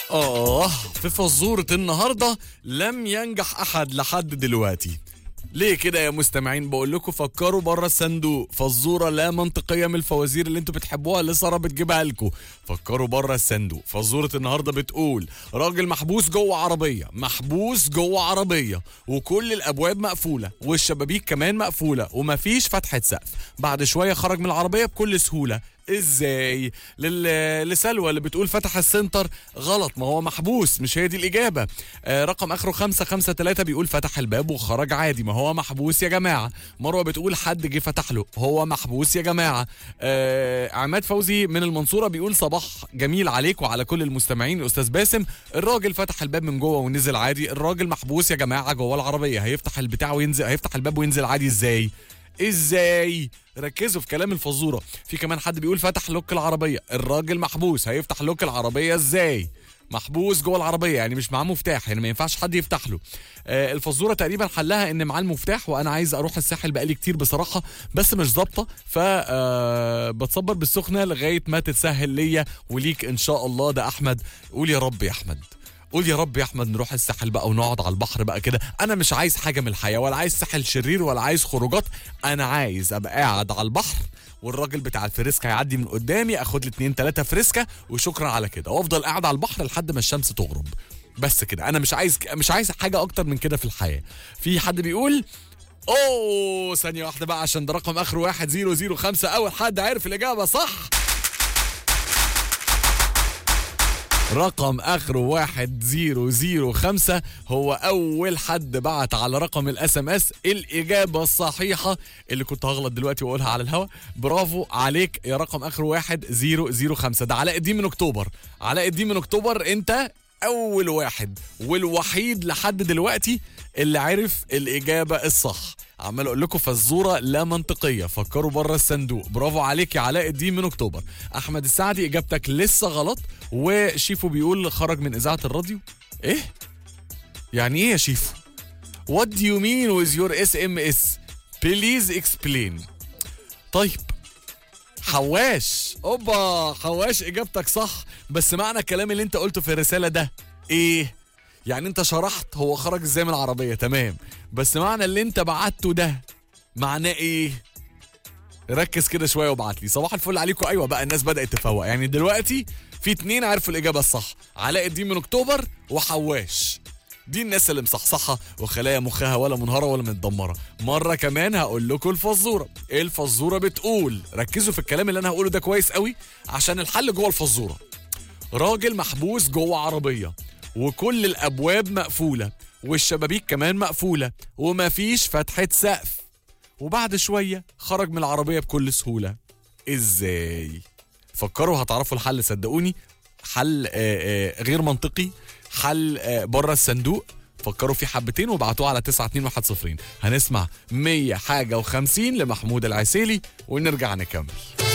آه في فزورة النهاردة لم ينجح أحد لحد دلوقتي ليه كده يا مستمعين بقول لكم فكروا بره الصندوق فزوره لا منطقيه من الفوازير اللي انتوا بتحبوها اللي ساره بتجيبها لكم فكروا بره الصندوق فزوره النهارده بتقول راجل محبوس جوه عربيه محبوس جوه عربيه وكل الابواب مقفوله والشبابيك كمان مقفوله ومفيش فتحه سقف بعد شويه خرج من العربيه بكل سهوله ازاي لل... لسلوى اللي بتقول فتح السنتر غلط ما هو محبوس مش هي دي الاجابه آه رقم اخره خمسة خمسة تلاتة بيقول فتح الباب وخرج عادي ما هو محبوس يا جماعه مروه بتقول حد جه فتح له هو محبوس يا جماعه آه عماد فوزي من المنصوره بيقول صباح جميل عليك وعلى كل المستمعين الاستاذ باسم الراجل فتح الباب من جوه ونزل عادي الراجل محبوس يا جماعه جوه العربيه هيفتح البتاع وينزل هيفتح الباب وينزل عادي ازاي ازاي ركزوا في كلام الفزوره في كمان حد بيقول فتح لوك العربيه الراجل محبوس هيفتح لوك العربيه ازاي محبوس جوه العربيه يعني مش معاه مفتاح يعني ما ينفعش حد يفتح له آه الفزوره تقريبا حلها ان معاه المفتاح وانا عايز اروح الساحل بقالي كتير بصراحه بس مش ظابطه ف آه بتصبر بالسخنه لغايه ما تتسهل ليا وليك ان شاء الله ده احمد قول يا رب يا احمد قول يا رب يا احمد نروح الساحل بقى ونقعد على البحر بقى كده انا مش عايز حاجه من الحياه ولا عايز ساحل شرير ولا عايز خروجات انا عايز ابقى قاعد على البحر والراجل بتاع الفريسكا يعدي من قدامي اخد لي اتنين تلاته فريسكا وشكرا على كده وافضل قاعد على البحر لحد ما الشمس تغرب بس كده انا مش عايز مش عايز حاجه اكتر من كده في الحياه في حد بيقول اوه ثانيه واحده بقى عشان ده رقم اخره 1005 اول حد عارف الاجابه صح رقم اخره واحد زيرو زيرو خمسة هو اول حد بعت على رقم الاس ام اس الاجابة الصحيحة اللي كنت هغلط دلوقتي واقولها على الهوا برافو عليك يا رقم اخره واحد زيرو زيرو خمسة ده علاء الدين من اكتوبر علاء الدين من اكتوبر انت اول واحد والوحيد لحد دلوقتي اللي عرف الاجابة الصح عمال اقول لكم فزوره لا منطقيه فكروا بره الصندوق برافو عليك يا علاء الدين من اكتوبر احمد السعدي اجابتك لسه غلط وشيفو بيقول خرج من اذاعه الراديو ايه يعني ايه يا شيفو What do you mean with your SMS please explain طيب حواش اوبا حواش اجابتك صح بس معنى الكلام اللي انت قلته في الرساله ده ايه يعني انت شرحت هو خرج ازاي من العربيه تمام بس معنى اللي انت بعته ده معناه ايه ركز كده شويه وابعت لي صباح الفل عليكم ايوه بقى الناس بدات تفوق يعني دلوقتي في اتنين عرفوا الاجابه الصح علاء الدين من اكتوبر وحواش دي الناس اللي مصحصحه وخلايا مخها ولا منهاره ولا متدمره مره كمان هقول لكم الفزوره الفزوره بتقول ركزوا في الكلام اللي انا هقوله ده كويس قوي عشان الحل جوه الفزوره راجل محبوس جوه عربيه وكل الابواب مقفوله والشبابيك كمان مقفوله ومفيش فتحه سقف وبعد شويه خرج من العربيه بكل سهوله ازاي فكروا هتعرفوا الحل صدقوني حل آه، آه، غير منطقي حل آه، بره الصندوق فكروا فيه حبتين وابعتوه على 92110 هنسمع 100 حاجه و50 لمحمود العسيلي ونرجع نكمل